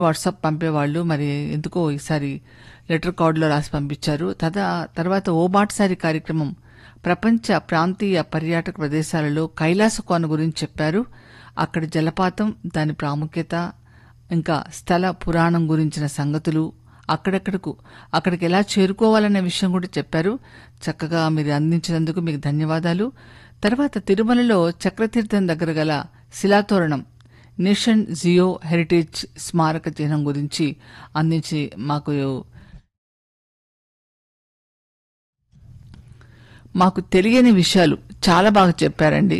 WhatsApp పంపేవాళ్ళు మరి ఎందుకో ఈసారి లెటర్ కార్డులో రాసి పంపించారు తదా తర్వాత ఓబాట్సారి కార్యక్రమం ప్రపంచ ప్రాంతీయ పర్యాటక ప్రదేశాలలో కైలాస కోన గురించి చెప్పారు అక్కడి జలపాతం దాని ప్రాముఖ్యత ఇంకా స్థల పురాణం గురించిన సంగతులు అక్కడక్కడకు అక్కడికి ఎలా చేరుకోవాలనే విషయం కూడా చెప్పారు చక్కగా మీరు అందించినందుకు మీకు ధన్యవాదాలు తర్వాత తిరుమలలో చక్రతీర్థం దగ్గర గల శిలాతోరణం నేషన్ జియో హెరిటేజ్ స్మారక చిహ్నం గురించి అందించి మాకు మాకు తెలియని విషయాలు చాలా బాగా చెప్పారండి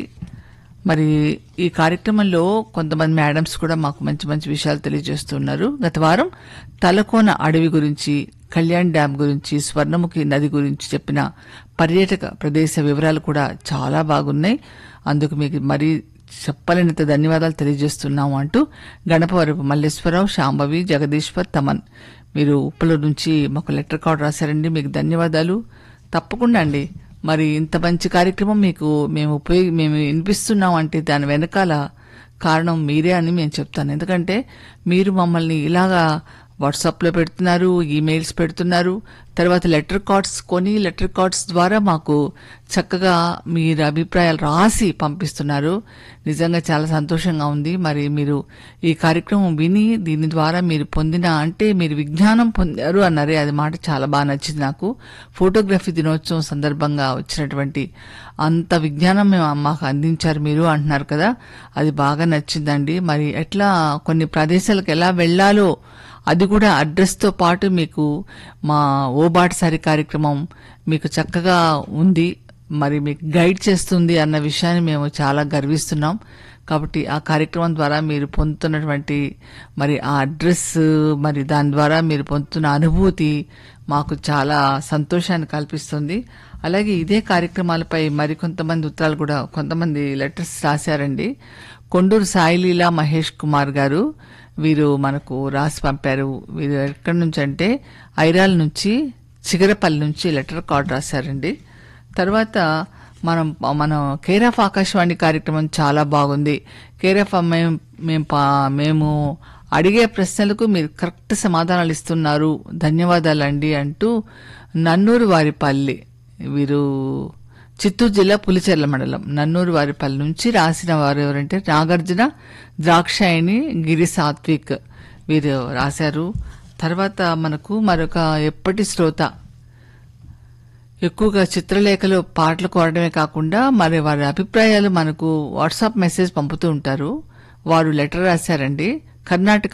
మరి ఈ కార్యక్రమంలో కొంతమంది మేడమ్స్ కూడా మాకు మంచి మంచి విషయాలు తెలియజేస్తున్నారు గత వారం తలకోన అడవి గురించి కళ్యాణ్ డ్యామ్ గురించి స్వర్ణముఖి నది గురించి చెప్పిన పర్యాటక ప్రదేశ వివరాలు కూడా చాలా బాగున్నాయి అందుకు మీకు మరీ చెప్పలేనంత ధన్యవాదాలు తెలియజేస్తున్నాము అంటూ గణపవరపు మల్లేశ్వరరావు శాంభవి జగదీశ్వర్ తమన్ మీరు ఉప్పల నుంచి మాకు లెటర్ కార్డు రాశారండి మీకు ధన్యవాదాలు తప్పకుండా అండి మరి ఇంత మంచి కార్యక్రమం మీకు మేము ఉపయోగ మేము వినిపిస్తున్నాం అంటే దాని వెనకాల కారణం మీరే అని మేము చెప్తాను ఎందుకంటే మీరు మమ్మల్ని ఇలాగా వాట్సాప్లో పెడుతున్నారు ఈమెయిల్స్ పెడుతున్నారు తర్వాత లెటర్ కార్డ్స్ కొని లెటర్ కార్డ్స్ ద్వారా మాకు చక్కగా మీరు అభిప్రాయాలు రాసి పంపిస్తున్నారు నిజంగా చాలా సంతోషంగా ఉంది మరి మీరు ఈ కార్యక్రమం విని దీని ద్వారా మీరు పొందిన అంటే మీరు విజ్ఞానం పొందారు అన్నారే అది మాట చాలా బాగా నచ్చింది నాకు ఫోటోగ్రఫీ దినోత్సవం సందర్భంగా వచ్చినటువంటి అంత విజ్ఞానం మేము మాకు అందించారు మీరు అంటున్నారు కదా అది బాగా నచ్చిందండి మరి ఎట్లా కొన్ని ప్రదేశాలకు ఎలా వెళ్ళాలో అది కూడా అడ్రస్తో పాటు మీకు మా ఓబాటసారి కార్యక్రమం మీకు చక్కగా ఉంది మరి మీకు గైడ్ చేస్తుంది అన్న విషయాన్ని మేము చాలా గర్విస్తున్నాం కాబట్టి ఆ కార్యక్రమం ద్వారా మీరు పొందుతున్నటువంటి మరి ఆ అడ్రస్ మరి దాని ద్వారా మీరు పొందుతున్న అనుభూతి మాకు చాలా సంతోషాన్ని కల్పిస్తుంది అలాగే ఇదే కార్యక్రమాలపై మరి కొంతమంది ఉత్తరాలు కూడా కొంతమంది లెటర్స్ రాశారండి కొండూరు సాయిలీలా మహేష్ కుమార్ గారు వీరు మనకు రాసి పంపారు వీరు ఎక్కడి నుంచి అంటే ఐరాల నుంచి చిగరపల్లి నుంచి లెటర్ కార్డ్ రాశారండి తర్వాత మనం మన కేర్ ఆఫ్ ఆకాశవాణి కార్యక్రమం చాలా బాగుంది కేర్ ఆఫ్ మేము మేము పా- మేము అడిగే ప్రశ్నలకు మీరు కరెక్ట్ సమాధానాలు ఇస్తున్నారు ధన్యవాదాలండి అంటూ నన్నూరు వారిపల్లి వీరు చిత్తూరు జిల్లా పులిచెర్ల మండలం నన్నూరు వారిపల్లి నుంచి రాసిన వారు ఎవరంటే నాగార్జున ద్రాక్షాయణి గిరి సాత్విక్ వీరు రాశారు తర్వాత మనకు మరొక ఎప్పటి శ్రోత ఎక్కువగా చిత్రలేఖలు పాటలు కోరడమే కాకుండా మరి వారి అభిప్రాయాలు మనకు వాట్సాప్ మెసేజ్ పంపుతూ ఉంటారు వారు లెటర్ రాశారండి కర్ణాటక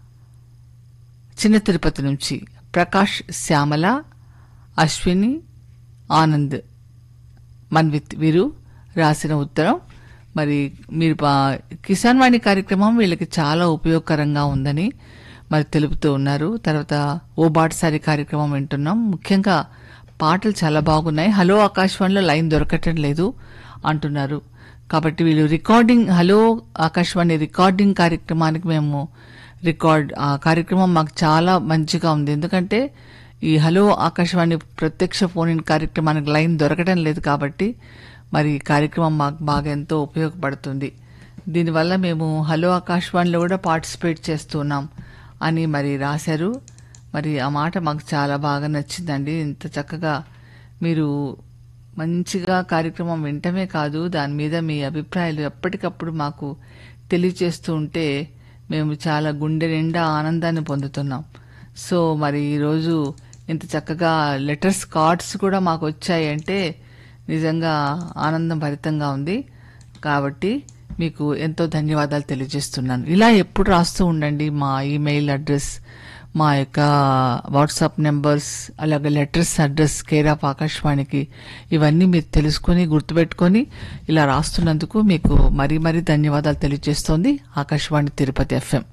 చిన్న తిరుపతి నుంచి ప్రకాష్ శ్యామల అశ్విని ఆనంద్ మన్విత్ వీరు రాసిన ఉత్తరం మరి మీరు పా- కిసాన్ వాణి కార్యక్రమం వీళ్ళకి చాలా ఉపయోగకరంగా ఉందని మరి తెలుపుతూ ఉన్నారు తర్వాత ఓ బాటసారి కార్యక్రమం వింటున్నాం ముఖ్యంగా పాటలు చాలా బాగున్నాయి హలో ఆకాశవాణిలో లైన్ దొరకటం లేదు అంటున్నారు కాబట్టి వీళ్ళు రికార్డింగ్ హలో ఆకాశవాణి రికార్డింగ్ కార్యక్రమానికి మేము రికార్డ్ ఆ కార్యక్రమం మాకు చాలా మంచిగా ఉంది ఎందుకంటే ఈ హలో ఆకాశవాణి ప్రత్యక్ష ఫోన్ ఇన్ కార్యక్రమానికి లైన్ దొరకడం లేదు కాబట్టి మరి ఈ కార్యక్రమం మాకు బాగా ఎంతో ఉపయోగపడుతుంది దీనివల్ల మేము హలో ఆకాశవాణిలో కూడా పార్టిసిపేట్ చేస్తున్నాం అని మరి రాశారు మరి ఆ మాట మాకు చాలా బాగా నచ్చిందండి ఇంత చక్కగా మీరు మంచిగా కార్యక్రమం వింటమే కాదు దాని మీద మీ అభిప్రాయాలు ఎప్పటికప్పుడు మాకు తెలియచేస్తూ ఉంటే మేము చాలా గుండె నిండా ఆనందాన్ని పొందుతున్నాం సో మరి ఈరోజు ఇంత చక్కగా లెటర్స్ కార్డ్స్ కూడా మాకు వచ్చాయి అంటే నిజంగా ఆనందం భరితంగా ఉంది కాబట్టి మీకు ఎంతో ధన్యవాదాలు తెలియజేస్తున్నాను ఇలా ఎప్పుడు రాస్తూ ఉండండి మా ఈమెయిల్ అడ్రస్ మా యొక్క వాట్సాప్ నెంబర్స్ అలాగే లెటర్స్ అడ్రస్ కేర్ ఆఫ్ ఆకాశవాణికి ఇవన్నీ మీరు తెలుసుకొని గుర్తుపెట్టుకొని ఇలా రాస్తున్నందుకు మీకు మరీ మరీ ధన్యవాదాలు తెలియజేస్తోంది ఆకాశవాణి తిరుపతి ఎఫ్ఎం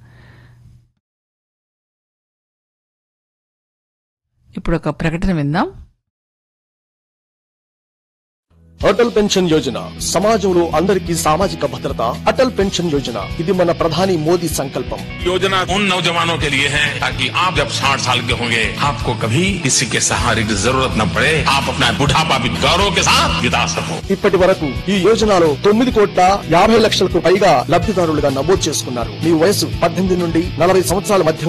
ఇప్పుడు ఒక ప్రకటన విందాం అటల్ పెన్షన్ యోజన సమాజంలో అందరికీ సామాజిక భద్రత అటల్ పెన్షన్ యోజన ఇది మన ప్రధాని మోదీ సంకల్పం योजना उन नौजवानों के लिए है ताकि आप जब 60 साल के होंगे आपको कभी किसी के सहारे की जरूरत न पड़े आप अपना बुढ़ापा भी गौरव के साथ बिता सको ఇప్పటి వరకు ఈ యోజనలో తొమ్మిది కోట్ల యాభై లక్షలకు పైగా లబ్ధిదారులుగా నమోదు చేసుకున్నారు మీ వయసు పద్దెనిమిది నుండి నలభై సంవత్సరాల మధ్య